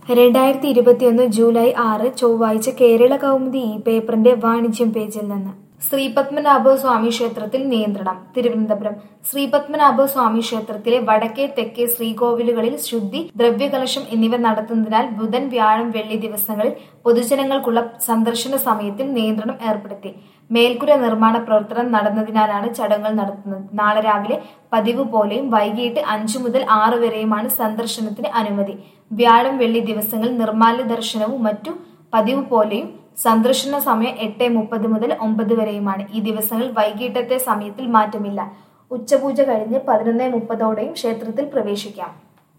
രണ്ടായിരത്തി ഇരുപത്തിയൊന്ന് ജൂലൈ ആറ് ചൊവ്വാഴ്ച കേരള കൗമുദി ഈ പേപ്പറിന്റെ വാണിജ്യം പേജിൽ നിന്ന് ശ്രീപത്മനാഭ സ്വാമി ക്ഷേത്രത്തിൽ നിയന്ത്രണം തിരുവനന്തപുരം ശ്രീപത്മനാഭ സ്വാമി ക്ഷേത്രത്തിലെ വടക്കേ തെക്കേ ശ്രീകോവിലുകളിൽ ശുദ്ധി ദ്രവ്യകലശം എന്നിവ നടത്തുന്നതിനാൽ ബുധൻ വ്യാഴം വെള്ളി ദിവസങ്ങളിൽ പൊതുജനങ്ങൾക്കുള്ള സന്ദർശന സമയത്തിൽ നിയന്ത്രണം ഏർപ്പെടുത്തി മേൽക്കുര നിർമ്മാണ പ്രവർത്തനം നടന്നതിനാലാണ് ചടങ്ങുകൾ നടത്തുന്നത് നാളെ രാവിലെ പതിവ് പോലെയും വൈകിട്ട് അഞ്ചു മുതൽ ആറ് വരെയുമാണ് സന്ദർശനത്തിന് അനുമതി വ്യാഴം വെള്ളി ദിവസങ്ങളിൽ നിർമ്മാല്യ ദർശനവും മറ്റു പതിവ് പോലെയും സന്ദർശന സമയം എട്ട് മുപ്പത് മുതൽ ഒമ്പത് വരെയുമാണ് ഈ ദിവസങ്ങളിൽ വൈകിട്ടത്തെ സമയത്തിൽ മാറ്റമില്ല ഉച്ചപൂജ കഴിഞ്ഞ് പതിനൊന്ന് മുപ്പതോടെയും ക്ഷേത്രത്തിൽ പ്രവേശിക്കാം